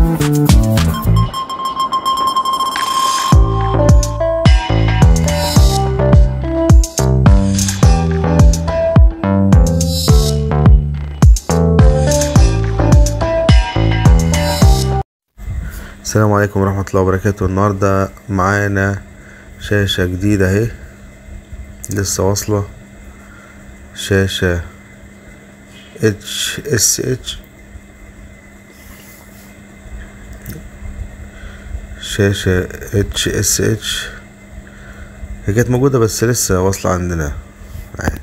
السلام عليكم ورحمة الله وبركاته النهاردة معانا شاشة جديدة اهي لسه واصلة شاشة اتش اس اتش شاشة اتش اس اتش هي كانت موجودة بس لسه واصلة عندنا اهي.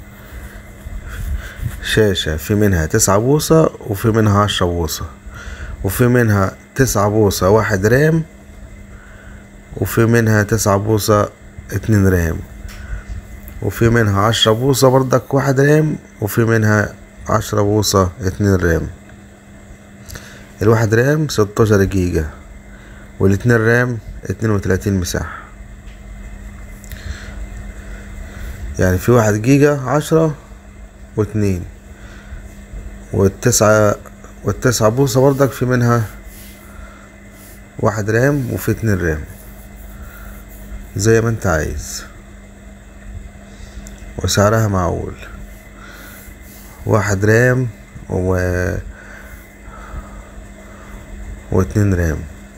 شاشة في منها تسعة بوصة وفي منها عشرة بوصة وفي منها تسعة بوصة واحد رام وفي منها تسعة بوصة اتنين رام وفي منها عشرة بوصة برضك واحد رام وفي منها عشرة بوصة اتنين رام الواحد رام ستاشر جيجا والاتنين رام اتنين وتلاتين مساحة يعني في واحد جيجا عشرة واتنين والتسعة والتسعة بوصة برضك في منها واحد رام وفي اتنين رام زي ما انت عايز وسعرها معقول واحد رام و واتنين رام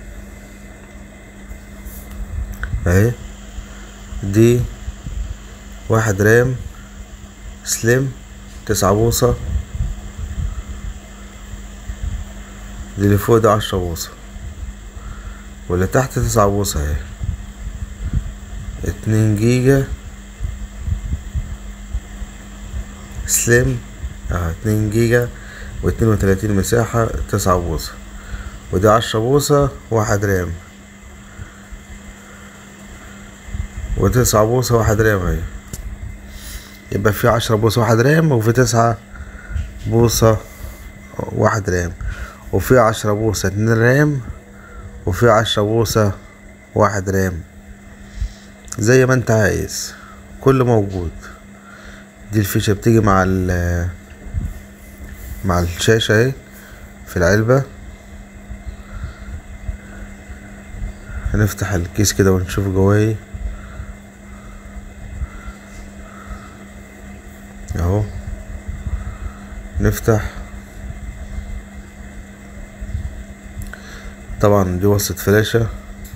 اهي دي واحد رام سليم تسعة بوصة دي اللي فوق ده عشرة بوصة واللي تحت تسعة بوصة اهي اتنين جيجا سليم اه اتنين جيجا واتنين وتلاتين مساحة تسعة بوصة ودي عشرة بوصة واحد رام وتسعة بوصة واحد رام اهي يبقى في عشرة بوصة واحد رام وفي تسعة بوصة واحد رام وفي عشرة بوصة اتنين رام وفي عشرة بوصة واحد رام زي ما انت عايز كله موجود دي الفيشة بتيجي مع ال مع الشاشة اهي في العلبة هنفتح الكيس كده ونشوف جواه ايه اهو نفتح طبعا دي وصلة فلاشة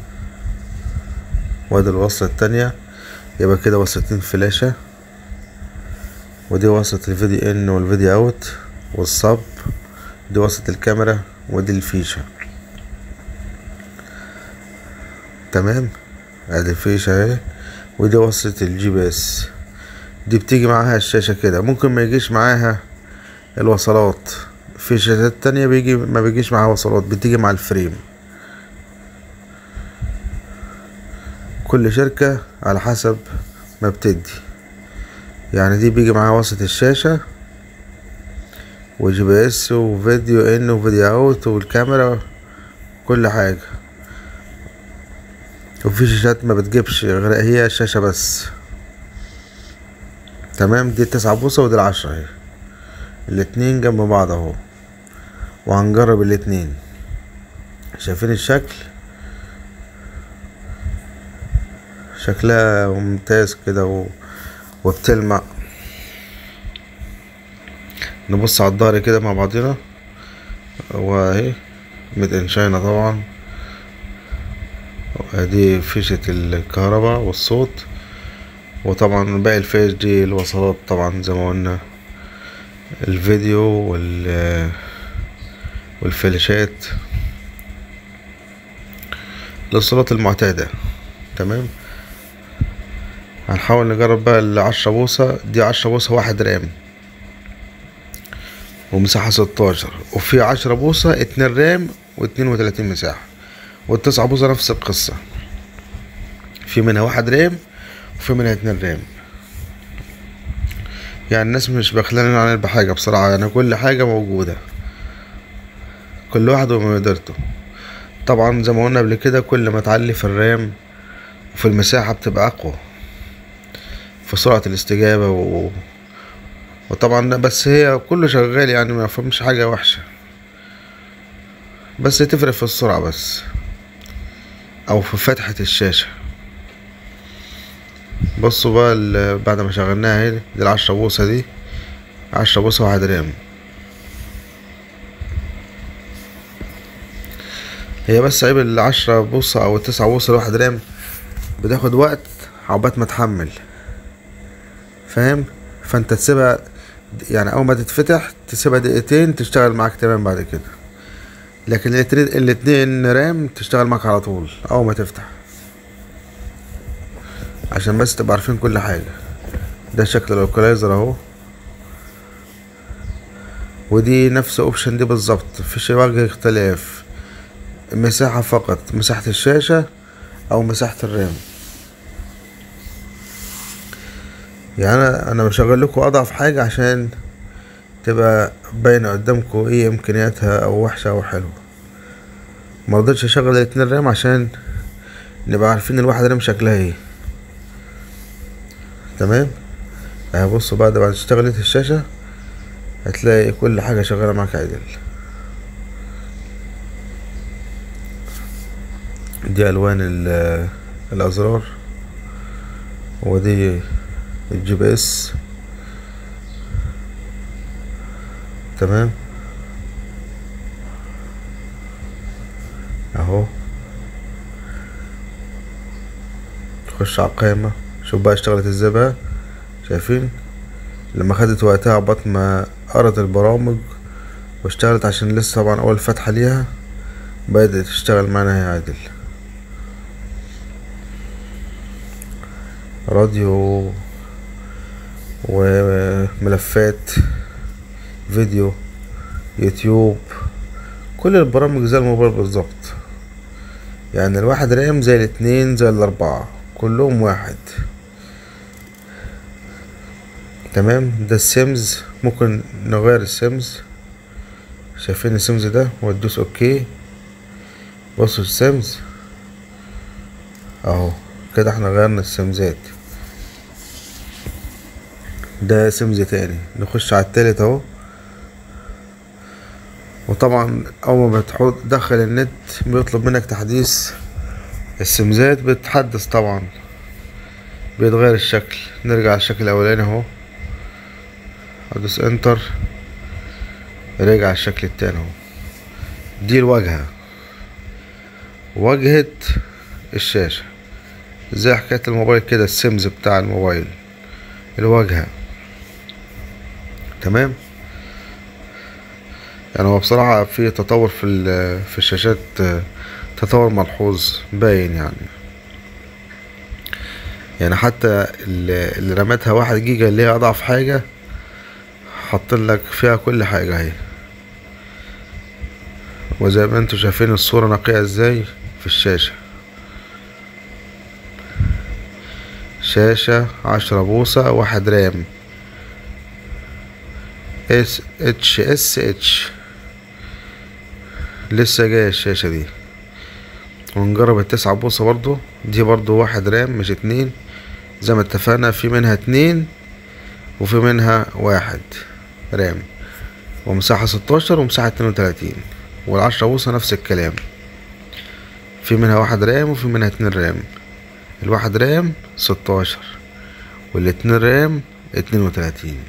وادي الوصلة التانية يبقى كده وصلتين فلاشة ودي وصلة الفيديو ان والفيديو اوت والصب دي وصلة الكاميرا ودي الفيشة تمام ادي الفيشة اهي ودي وصلة الجي بي اس دي بتيجي معاها الشاشة كده ممكن ما يجيش معاها الوصلات في شاشات تانية بيجي ما بيجيش معاها وصلات بتيجي مع الفريم كل شركة على حسب ما بتدي يعني دي بيجي معاها وسط الشاشة وجي بي اس وفيديو ان وفيديو اوت والكاميرا كل حاجة وفي شاشات ما بتجيبش غير هي الشاشة بس تمام دي التسعة بوصة ودي العشرة اهي الاتنين جنب بعض اهو وهنجرب الاتنين شايفين الشكل شكلها ممتاز كده و... وبتلمع نبص على الظهر كده مع بعضنا واهي ميد ان شاينا طبعا ادي فيشة الكهرباء والصوت وطبعا باقي الفيش دي الوصلات طبعا زي ما قلنا الفيديو وال والفلاشات الاتصالات المعتادة تمام هنحاول نجرب بقى العشرة بوصة دي عشرة بوصة واحد رام ومساحة ستاشر وفي عشرة بوصة اتنين رام واتنين وتلاتين مساحة والتسعة بوصة نفس القصة في منها واحد رام وفي منها اتنين رام يعني الناس مش بخلانين عن بحاجة بصراحة يعني كل حاجة موجودة كل واحد ومقدرته طبعا زي ما قلنا قبل كده كل ما تعلي في الرام وفي المساحة بتبقى أقوى في سرعة الاستجابة و... وطبعا بس هي كله شغال يعني ما فهمش حاجة وحشة بس تفرق في السرعة بس او في فتحة الشاشة بصوا بقى ال- بعد ما شغلناها اهي دي العشرة بوصة دي عشرة بوصة واحد رام هي بس عيب العشرة بوصة او التسعة بوصة الواحد رام بتاخد وقت عقبال ما تحمل فاهم فانت تسيبها يعني اول ما تتفتح تسيبها دقيقتين تشتغل معاك تمام بعد كده لكن الاتنين الاتنين رام تشتغل معاك على طول اول ما تفتح عشان بس تبقى عارفين كل حاجة ده شكل الاوكلايزر اهو ودي نفس اوبشن دي بالظبط مفيش وجه اختلاف مساحة فقط مساحة الشاشة او مساحة الرام يعني انا انا بشغل لكم اضعف حاجة عشان تبقى باينة قدامكم ايه امكانياتها او وحشة او حلوة مرضتش اشغل الاتنين رام عشان نبقى عارفين الواحد رام شكلها ايه تمام اهي بصوا بعد بعد اشتغلت الشاشة هتلاقي كل حاجة شغالة معاك عدل دي الوان ال- الازرار ودي الجي بي اس تمام اهو تخش على القائمة شوف بقى اشتغلت ازاي بقى شايفين لما خدت وقتها عقبال ما قرت البرامج واشتغلت عشان لسه طبعا اول فتحة ليها بدأت تشتغل معانا هي عادل راديو وملفات فيديو يوتيوب كل البرامج زي الموبايل بالظبط يعني الواحد رام زي الاتنين زي الاربعة كلهم واحد تمام ده السيمز ممكن نغير السيمز شايفين السيمز ده وتدوس اوكي بصوا السيمز اهو كده احنا غيرنا السيمزات ده سيمز تاني نخش على التالت اهو وطبعا اول ما بتحط تدخل النت بيطلب منك تحديث السيمزات بتحدث طبعا بيتغير الشكل نرجع للشكل الاولاني اهو ادوس انتر رجع الشكل التاني اهو دي الواجهة واجهة الشاشة زي حكاية الموبايل كده السيمز بتاع الموبايل الواجهة تمام يعني هو بصراحة في تطور في ال- في الشاشات آه، تطور ملحوظ باين يعني يعني حتى ال- اللي رمتها واحد جيجا اللي هي أضعف حاجة حاطين لك فيها كل حاجة اهي وزي ما انتوا شايفين الصورة نقية ازاي في الشاشة شاشة عشرة بوصة واحد رام اس اتش اس اتش لسه جاية الشاشة دي ونجرب التسعة بوصة برضو دي برضو واحد رام مش اتنين زي ما اتفقنا في منها اتنين وفي منها واحد رام ومساحة ستاشر ومساحة اتنين وتلاتين والعشرة بوصة نفس الكلام في منها واحد رام وفي منها اتنين رام الواحد رام ستاشر والاتنين رام اتنين وتلاتين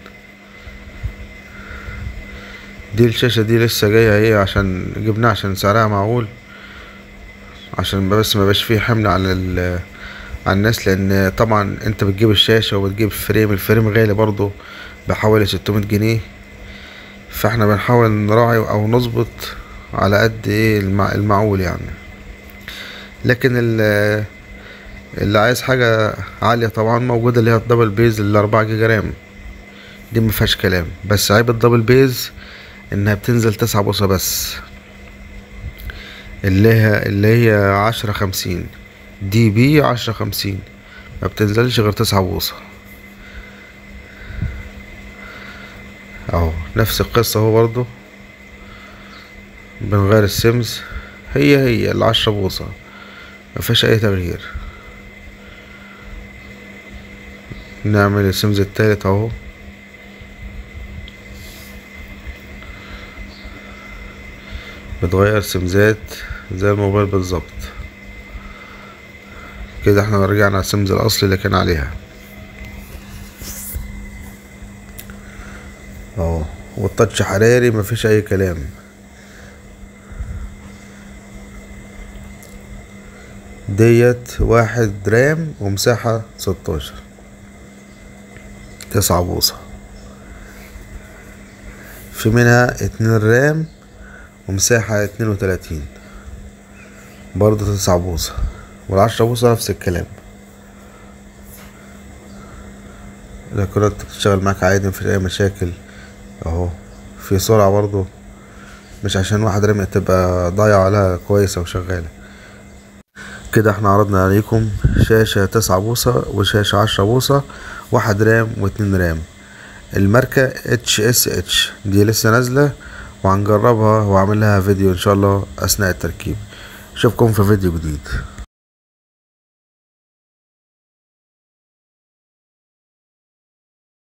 دي الشاشة دي لسه جاية ايه عشان جبناها عشان سعرها معقول عشان بس ما يبقاش فيه حمل على ال على الناس لان طبعا انت بتجيب الشاشة وبتجيب فريم الفريم غالي برضو بحوالي ستمية جنيه فاحنا بنحاول نراعي او نظبط على قد ايه المع... المعقول يعني لكن ال- اللي عايز حاجة عالية طبعا موجودة اللي هي الدبل بيز اللي أربعة جيجا رام دي مفيهاش كلام بس عيب الدبل بيز انها بتنزل تسعة بوصة بس اللي هي اللي هي عشرة خمسين دي بي عشرة خمسين ما بتنزلش غير تسعة بوصة اهو نفس القصة اهو برضو بنغير السيمز هي هي العشرة بوصة مفيهاش اي تغيير نعمل السيمز التالت اهو بتغير سمزات زي الموبايل بالظبط كده احنا رجعنا على السمز الاصلي اللي كان عليها اهو والتاتش حراري مفيش اي كلام ديت واحد رام ومساحة ستاشر تسعة بوصة في منها اتنين رام ومساحة اتنين وتلاتين برضه تسعة بوصة والعشرة بوصة نفس الكلام الكرة بتشتغل معاك عادي مفيش أي مشاكل اهو في سرعة برضه مش عشان واحد رام تبقى ضايعة لا كويسة وشغالة كده احنا عرضنا عليكم شاشة تسعة بوصة وشاشة عشرة بوصة واحد رام واتنين رام الماركة اتش اس اتش دي لسه نازلة وهنجربها وعامل لها فيديو ان شاء الله اثناء التركيب اشوفكم في فيديو جديد